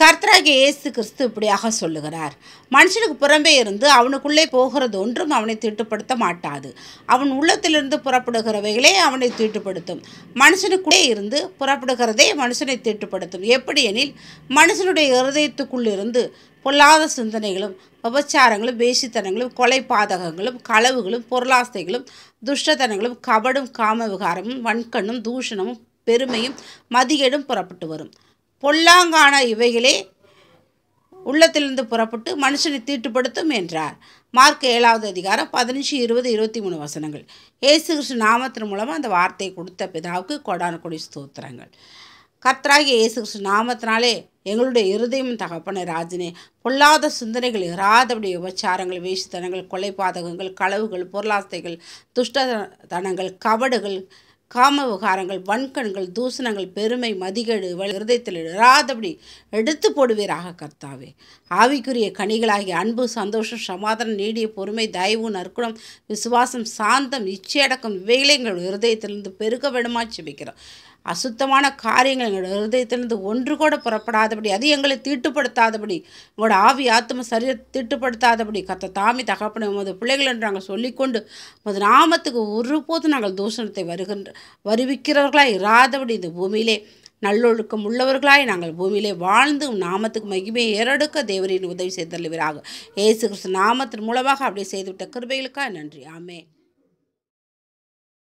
கர்த்தராகிய இயேசு கிறிஸ்து இப்படியாக சொல்லுகிறார் மனுஷனுக்கு புறம்பே இருந்து அவனுக்குள்ளே போகிறது ஒன்றும் அவனை தீட்டுப்படுத்த மாட்டாது அவன் உள்ளத்திலிருந்து புறப்படுகிறவைகளே அவனை தீட்டுப்படுத்தும் மனுஷனுக்குள்ளே இருந்து புறப்படுகிறதே மனுஷனை தீட்டுப்படுத்தும் எப்படி எனில் மனுஷனுடைய இருதயத்துக்குள்ளிருந்து பொல்லாத சிந்தனைகளும் விபச்சாரங்களும் வேசித்தனங்களும் கொலை பாதகங்களும் களவுகளும் பொருளாசைகளும் துஷ்டத்தனங்களும் கபடும் காம விகாரமும் வன்கண்ணும் தூஷணமும் பெருமையும் மதிகேடும் புறப்பட்டு வரும் பொல்லாங்கான இவைகளே உள்ளத்திலிருந்து புறப்பட்டு மனுஷனை தீட்டுப்படுத்தும் என்றார் மார்க் ஏழாவது அதிகாரம் பதினஞ்சு இருபது இருபத்தி மூணு வசனங்கள் இயேசு கிறிஸ்து நாமத்தின் மூலமாக அந்த வார்த்தையை கொடுத்த பிதாவுக்கு கொடான கொடி ஸ்தோத்திரங்கள் கர்த்தராகிய இயேசு கிறிஸ்து நாமத்தினாலே எங்களுடைய இருதயம் தகப்பனை ராஜனே பொல்லாத சிந்தனைகள் இராதபடி விபச்சாரங்கள் வேசித்தனங்கள் கொலை பாதகங்கள் களவுகள் பொருளாசைகள் துஷ்டதனங்கள் கபடுகள் காம விகாரங்கள் வன்கண்கள் தூசணங்கள் பெருமை மதிகேடு இவள் இருதயத்தில் இராதபடி எடுத்து போடுவீராக கர்த்தாவே ஆவிக்குரிய கனிகளாகிய அன்பு சந்தோஷம் சமாதானம் நீடிய பொறுமை தயவு நற்குணம் விசுவாசம் சாந்தம் இச்சையடக்கம் இவைகளை எங்கள் இருதயத்திலிருந்து பெருக வேணுமா செபிக்கிறோம் அசுத்தமான காரியங்கள் எங்களோட இருதயத்திலிருந்து ஒன்று கூட புறப்படாதபடி அது எங்களை தீட்டுப்படுத்தாதபடி உங்களோட ஆவி ஆத்ம சரீர தீட்டுப்படுத்தாதபடி கத்த தாமி தகப்பன உமது பிள்ளைகள் என்று நாங்கள் சொல்லிக்கொண்டு உமது நாமத்துக்கு ஒருபோதும் நாங்கள் தூஷணத்தை வருகின்ற வருவிக்கிறவர்களாய் இராதபடி இந்த பூமியிலே நல்லொழுக்கம் உள்ளவர்களாய் நாங்கள் பூமியிலே வாழ்ந்து உம் நாமத்துக்கு மகிமையை ஏறெடுக்க தேவரின் உதவி செய்தல்வீராக இயேசு கிறிஸ்து நாமத்தின் மூலமாக அப்படியே செய்துவிட்ட கிருபைகளுக்காக நன்றி ஆமென்